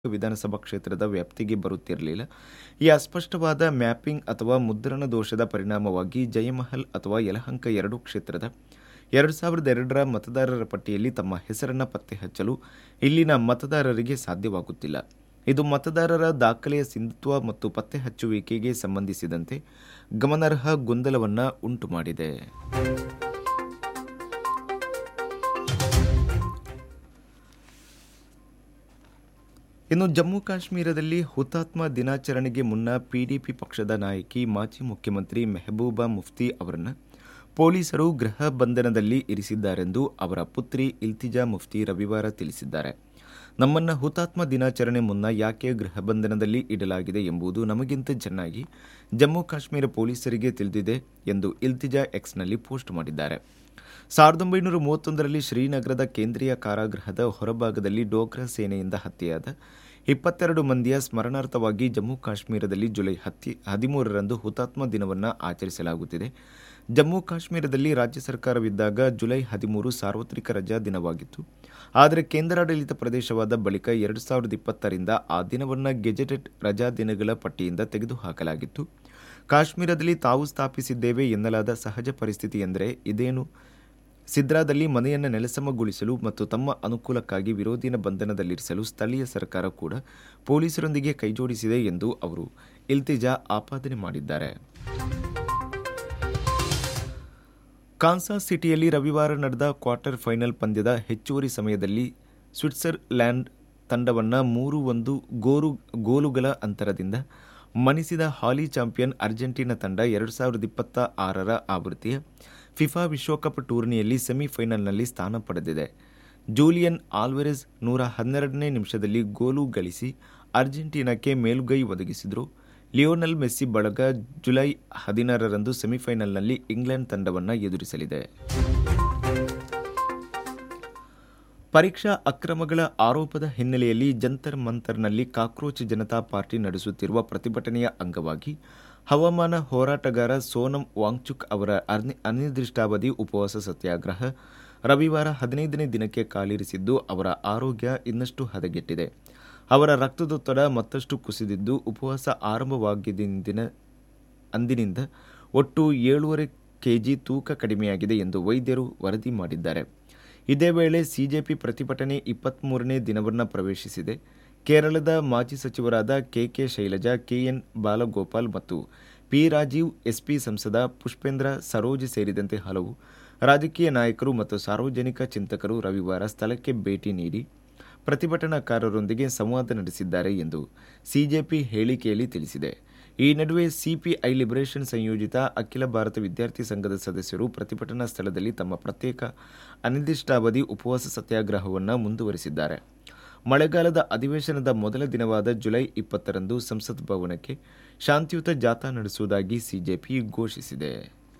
ವಿಧಾನಸಭಾ ಕ್ಷೇತ್ರದ ವ್ಯಾಪ್ತಿಗೆ ಬರುತ್ತಿರಲಿಲ್ಲ ಈ ಅಸ್ಪಷ್ಟವಾದ ಮ್ಯಾಪಿಂಗ್ ಅಥವಾ ಮುದ್ರಣ ದೋಷದ ಪರಿಣಾಮವಾಗಿ ಜಯಮಹಲ್ ಅಥವಾ ಯಲಹಂಕ ಎರಡು ಕ್ಷೇತ್ರದ ಎರಡು ಸಾವಿರದ ಎರಡರ ಮತದಾರರ ಪಟ್ಟಿಯಲ್ಲಿ ತಮ್ಮ ಹೆಸರನ್ನು ಪತ್ತೆ ಹಚ್ಚಲು ಇಲ್ಲಿನ ಮತದಾರರಿಗೆ ಸಾಧ್ಯವಾಗುತ್ತಿಲ್ಲ ಇದು ಮತದಾರರ ದಾಖಲೆಯ ಸಿಂಧುತ್ವ ಮತ್ತು ಪತ್ತೆ ಹಚ್ಚುವಿಕೆಗೆ ಸಂಬಂಧಿಸಿದಂತೆ ಗಮನಾರ್ಹ ಗೊಂದಲವನ್ನು ಉಂಟುಮಾಡಿದೆ ಇನ್ನು ಜಮ್ಮು ಕಾಶ್ಮೀರದಲ್ಲಿ ಹುತಾತ್ಮ ದಿನಾಚರಣೆಗೆ ಮುನ್ನ ಪಿಡಿಪಿ ಪಕ್ಷದ ನಾಯಕಿ ಮಾಜಿ ಮುಖ್ಯಮಂತ್ರಿ ಮೆಹಬೂಬಾ ಮುಫ್ತಿ ಅವರನ್ನು ಪೊಲೀಸರು ಗೃಹ ಬಂಧನದಲ್ಲಿ ಇರಿಸಿದ್ದಾರೆಂದು ಅವರ ಪುತ್ರಿ ಇಲ್ತಿಜಾ ಮುಫ್ತಿ ರವಿವಾರ ತಿಳಿಸಿದ್ದಾರೆ ನಮ್ಮನ್ನ ಹುತಾತ್ಮ ದಿನಾಚರಣೆ ಮುನ್ನ ಯಾಕೆ ಗೃಹ ಬಂಧನದಲ್ಲಿ ಇಡಲಾಗಿದೆ ಎಂಬುದು ನಮಗಿಂತ ಚೆನ್ನಾಗಿ ಜಮ್ಮು ಕಾಶ್ಮೀರ ಪೊಲೀಸರಿಗೆ ತಿಳಿದಿದೆ ಎಂದು ಇಲ್ತಿಜಾ ಎಕ್ಸ್ನಲ್ಲಿ ಪೋಸ್ಟ್ ಮಾಡಿದ್ದಾರೆ ಸಾವಿರದ ಒಂಬೈನೂರ ಮೂವತ್ತೊಂದರಲ್ಲಿ ಶ್ರೀನಗರದ ಕೇಂದ್ರೀಯ ಕಾರಾಗೃಹದ ಹೊರಭಾಗದಲ್ಲಿ ಡೋಗ್ರಾ ಸೇನೆಯಿಂದ ಹತ್ಯೆಯಾದ ಇಪ್ಪತ್ತೆರಡು ಮಂದಿಯ ಸ್ಮರಣಾರ್ಥವಾಗಿ ಜಮ್ಮು ಕಾಶ್ಮೀರದಲ್ಲಿ ಜುಲೈ ಹತ್ತಿ ಹದಿಮೂರರಂದು ಹುತಾತ್ಮ ದಿನವನ್ನು ಆಚರಿಸಲಾಗುತ್ತಿದೆ ಜಮ್ಮು ಕಾಶ್ಮೀರದಲ್ಲಿ ರಾಜ್ಯ ಸರ್ಕಾರವಿದ್ದಾಗ ಜುಲೈ ಹದಿಮೂರು ಸಾರ್ವತ್ರಿಕ ರಜಾ ದಿನವಾಗಿತ್ತು ಆದರೆ ಕೇಂದ್ರಾಡಳಿತ ಪ್ರದೇಶವಾದ ಬಳಿಕ ಎರಡು ಸಾವಿರದ ಇಪ್ಪತ್ತರಿಂದ ಆ ದಿನವನ್ನು ಗೆಜೆಟೆಡ್ ರಜಾ ದಿನಗಳ ಪಟ್ಟಿಯಿಂದ ತೆಗೆದುಹಾಕಲಾಗಿತ್ತು ಕಾಶ್ಮೀರದಲ್ಲಿ ತಾವು ಸ್ಥಾಪಿಸಿದ್ದೇವೆ ಎನ್ನಲಾದ ಸಹಜ ಪರಿಸ್ಥಿತಿ ಎಂದರೆ ಇದೇನು ಸಿದ್ರಾದಲ್ಲಿ ಮನೆಯನ್ನು ನೆಲಸಮಗೊಳಿಸಲು ಮತ್ತು ತಮ್ಮ ಅನುಕೂಲಕ್ಕಾಗಿ ವಿರೋಧಿನ ಬಂಧನದಲ್ಲಿರಿಸಲು ಸ್ಥಳೀಯ ಸರ್ಕಾರ ಕೂಡ ಪೊಲೀಸರೊಂದಿಗೆ ಕೈಜೋಡಿಸಿದೆ ಎಂದು ಅವರು ಇಲ್ತಿಜಾ ಆಪಾದನೆ ಮಾಡಿದ್ದಾರೆ ಕಾನ್ಸಾಸ್ ಸಿಟಿಯಲ್ಲಿ ರವಿವಾರ ನಡೆದ ಕ್ವಾರ್ಟರ್ ಫೈನಲ್ ಪಂದ್ಯದ ಹೆಚ್ಚುವರಿ ಸಮಯದಲ್ಲಿ ಸ್ವಿಟ್ಜರ್ಲ್ಯಾಂಡ್ ತಂಡವನ್ನು ಮೂರು ಒಂದು ಗೋರು ಗೋಲುಗಳ ಅಂತರದಿಂದ ಮಣಿಸಿದ ಹಾಲಿ ಚಾಂಪಿಯನ್ ಅರ್ಜೆಂಟೀನಾ ತಂಡ ಎರಡು ಸಾವಿರದ ಇಪ್ಪತ್ತ ಆರರ ಆವೃತ್ತಿಯ ಫಿಫಾ ವಿಶ್ವಕಪ್ ಟೂರ್ನಿಯಲ್ಲಿ ಸೆಮಿಫೈನಲ್ನಲ್ಲಿ ಸ್ಥಾನ ಪಡೆದಿದೆ ಜೂಲಿಯನ್ ಆಲ್ವೆರೆಸ್ ನೂರ ಹನ್ನೆರಡನೇ ನಿಮಿಷದಲ್ಲಿ ಗೋಲು ಗಳಿಸಿ ಅರ್ಜೆಂಟೀನಾಕ್ಕೆ ಮೇಲುಗೈ ಒದಗಿಸಿದರು ಲಿಯೋನಲ್ ಮೆಸ್ಸಿ ಬಳಗ ಜುಲೈ ಹದಿನಾರರಂದು ಸೆಮಿಫೈನಲ್ನಲ್ಲಿ ಇಂಗ್ಲೆಂಡ್ ತಂಡವನ್ನು ಎದುರಿಸಲಿದೆ ಪರೀಕ್ಷಾ ಅಕ್ರಮಗಳ ಆರೋಪದ ಹಿನ್ನೆಲೆಯಲ್ಲಿ ಜಂತರ್ ಮಂತರ್ನಲ್ಲಿ ಕಾಕ್ರೋಚ್ ಜನತಾ ಪಾರ್ಟಿ ನಡೆಸುತ್ತಿರುವ ಪ್ರತಿಭಟನೆಯ ಅಂಗವಾಗಿ ಹವಾಮಾನ ಹೋರಾಟಗಾರ ಸೋನಂ ವಾಂಗ್ಚುಕ್ ಅವರ ಅನಿರ್ದಿಷ್ಟಾವಧಿ ಉಪವಾಸ ಸತ್ಯಾಗ್ರಹ ರವಿವಾರ ಹದಿನೈದನೇ ದಿನಕ್ಕೆ ಕಾಲಿರಿಸಿದ್ದು ಅವರ ಆರೋಗ್ಯ ಇನ್ನಷ್ಟು ಹದಗೆಟ್ಟಿದೆ ಅವರ ರಕ್ತದೊತ್ತಡ ಮತ್ತಷ್ಟು ಕುಸಿದಿದ್ದು ಉಪವಾಸ ಆರಂಭವಾಗಿದ್ದ ಅಂದಿನಿಂದ ಒಟ್ಟು ಏಳೂವರೆ ಕೆಜಿ ತೂಕ ಕಡಿಮೆಯಾಗಿದೆ ಎಂದು ವೈದ್ಯರು ವರದಿ ಮಾಡಿದ್ದಾರೆ ಇದೇ ವೇಳೆ ಸಿಜೆಪಿ ಪ್ರತಿಭಟನೆ ಇಪ್ಪತ್ತ್ಮೂರನೇ ದಿನವನ್ನು ಪ್ರವೇಶಿಸಿದೆ ಕೇರಳದ ಮಾಜಿ ಸಚಿವರಾದ ಕೆಕೆ ಶೈಲಜಾ ಕೆಎನ್ ಬಾಲಗೋಪಾಲ್ ಮತ್ತು ಪಿ ರಾಜೀವ್ ಎಸ್ಪಿ ಸಂಸದ ಪುಷ್ಪೇಂದ್ರ ಸರೋಜ್ ಸೇರಿದಂತೆ ಹಲವು ರಾಜಕೀಯ ನಾಯಕರು ಮತ್ತು ಸಾರ್ವಜನಿಕ ಚಿಂತಕರು ರವಿವಾರ ಸ್ಥಳಕ್ಕೆ ಭೇಟಿ ನೀಡಿ ಪ್ರತಿಭಟನಾಕಾರರೊಂದಿಗೆ ಸಂವಾದ ನಡೆಸಿದ್ದಾರೆ ಎಂದು ಸಿಜೆಪಿ ಹೇಳಿಕೆಯಲ್ಲಿ ತಿಳಿಸಿದೆ ಈ ನಡುವೆ ಸಿಪಿಐ ಲಿಬರೇಷನ್ ಸಂಯೋಜಿತ ಅಖಿಲ ಭಾರತ ವಿದ್ಯಾರ್ಥಿ ಸಂಘದ ಸದಸ್ಯರು ಪ್ರತಿಭಟನಾ ಸ್ಥಳದಲ್ಲಿ ತಮ್ಮ ಪ್ರತ್ಯೇಕ ಅನಿರ್ದಿಷ್ಟಾವಧಿ ಉಪವಾಸ ಸತ್ಯಾಗ್ರಹವನ್ನು ಮುಂದುವರೆಸಿದ್ದಾರೆ ಮಳೆಗಾಲದ ಅಧಿವೇಶನದ ಮೊದಲ ದಿನವಾದ ಜುಲೈ ಇಪ್ಪತ್ತರಂದು ಸಂಸತ್ ಭವನಕ್ಕೆ ಶಾಂತಿಯುತ ಜಾಥಾ ನಡೆಸುವುದಾಗಿ ಸಿಜೆಪಿ ಘೋಷಿಸಿದೆ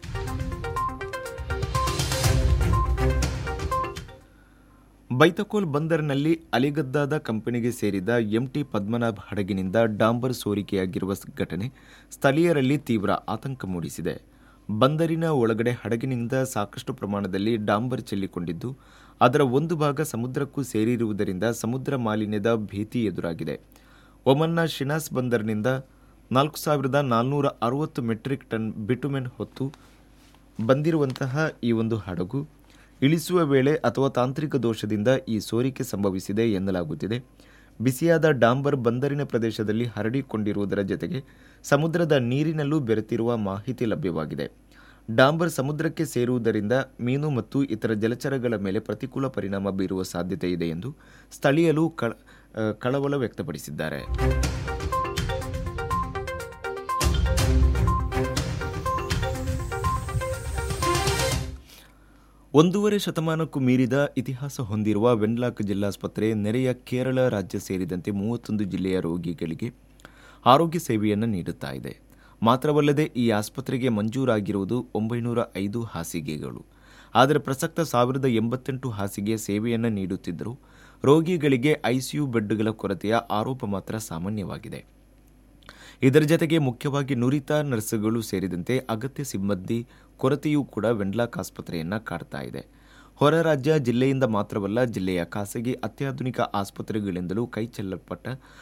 ಬೈತಕೋಲ್ ಬಂದರಿನಲ್ಲಿ ಅಲಿಗದ್ದಾದ ಕಂಪನಿಗೆ ಸೇರಿದ ಎಂಟಿ ಪದ್ಮನಾಭ್ ಹಡಗಿನಿಂದ ಡಾಂಬರ್ ಸೋರಿಕೆಯಾಗಿರುವ ಘಟನೆ ಸ್ಥಳೀಯರಲ್ಲಿ ತೀವ್ರ ಆತಂಕ ಮೂಡಿಸಿದೆ ಬಂದರಿನ ಒಳಗಡೆ ಹಡಗಿನಿಂದ ಸಾಕಷ್ಟು ಪ್ರಮಾಣದಲ್ಲಿ ಡಾಂಬರ್ ಚೆಲ್ಲಿಕೊಂಡಿದ್ದು ಅದರ ಒಂದು ಭಾಗ ಸಮುದ್ರಕ್ಕೂ ಸೇರಿರುವುದರಿಂದ ಸಮುದ್ರ ಮಾಲಿನ್ಯದ ಭೀತಿ ಎದುರಾಗಿದೆ ಒಮನ್ನ ಶಿನಾಸ್ ಬಂದರಿನಿಂದ ನಾಲ್ಕು ಸಾವಿರದ ನಾಲ್ನೂರ ಅರವತ್ತು ಮೆಟ್ರಿಕ್ ಟನ್ ಬಿಟುಮೆನ್ ಹೊತ್ತು ಬಂದಿರುವಂತಹ ಈ ಒಂದು ಹಡಗು ಇಳಿಸುವ ವೇಳೆ ಅಥವಾ ತಾಂತ್ರಿಕ ದೋಷದಿಂದ ಈ ಸೋರಿಕೆ ಸಂಭವಿಸಿದೆ ಎನ್ನಲಾಗುತ್ತಿದೆ ಬಿಸಿಯಾದ ಡಾಂಬರ್ ಬಂದರಿನ ಪ್ರದೇಶದಲ್ಲಿ ಹರಡಿಕೊಂಡಿರುವುದರ ಜೊತೆಗೆ ಸಮುದ್ರದ ನೀರಿನಲ್ಲೂ ಬೆರೆತಿರುವ ಮಾಹಿತಿ ಲಭ್ಯವಾಗಿದೆ ಡಾಂಬರ್ ಸಮುದ್ರಕ್ಕೆ ಸೇರುವುದರಿಂದ ಮೀನು ಮತ್ತು ಇತರ ಜಲಚರಗಳ ಮೇಲೆ ಪ್ರತಿಕೂಲ ಪರಿಣಾಮ ಬೀರುವ ಸಾಧ್ಯತೆ ಇದೆ ಎಂದು ಸ್ಥಳೀಯರು ಕಳವಳ ವ್ಯಕ್ತಪಡಿಸಿದ್ದಾರೆ ಒಂದೂವರೆ ಶತಮಾನಕ್ಕೂ ಮೀರಿದ ಇತಿಹಾಸ ಹೊಂದಿರುವ ವೆನ್ಲಾಕ್ ಜಿಲ್ಲಾಸ್ಪತ್ರೆ ನೆರೆಯ ಕೇರಳ ರಾಜ್ಯ ಸೇರಿದಂತೆ ಮೂವತ್ತೊಂದು ಜಿಲ್ಲೆಯ ರೋಗಿಗಳಿಗೆ ಆರೋಗ್ಯ ಸೇವೆಯನ್ನು ನೀಡುತ್ತಾ ಇದೆ ಮಾತ್ರವಲ್ಲದೆ ಈ ಆಸ್ಪತ್ರೆಗೆ ಮಂಜೂರಾಗಿರುವುದು ಒಂಬೈನೂರ ಐದು ಹಾಸಿಗೆಗಳು ಆದರೆ ಪ್ರಸಕ್ತ ಸಾವಿರದ ಎಂಬತ್ತೆಂಟು ಹಾಸಿಗೆ ಸೇವೆಯನ್ನು ನೀಡುತ್ತಿದ್ದರೂ ರೋಗಿಗಳಿಗೆ ಐಸಿಯು ಬೆಡ್ಗಳ ಕೊರತೆಯ ಆರೋಪ ಮಾತ್ರ ಸಾಮಾನ್ಯವಾಗಿದೆ ಇದರ ಜತೆಗೆ ಮುಖ್ಯವಾಗಿ ನುರಿತ ನರ್ಸ್ಗಳು ಸೇರಿದಂತೆ ಅಗತ್ಯ ಸಿಬ್ಬಂದಿ ಕೊರತೆಯೂ ಕೂಡ ವೆನ್ಲಾಕ್ ಆಸ್ಪತ್ರೆಯನ್ನು ಕಾಡ್ತಾ ಇದೆ ಹೊರ ರಾಜ್ಯ ಜಿಲ್ಲೆಯಿಂದ ಮಾತ್ರವಲ್ಲ ಜಿಲ್ಲೆಯ ಖಾಸಗಿ ಅತ್ಯಾಧುನಿಕ ಆಸ್ಪತ್ರೆಗಳಿಂದಲೂ ಕೈಚೆಲ್ಲಲ್ಪಟ್ಟ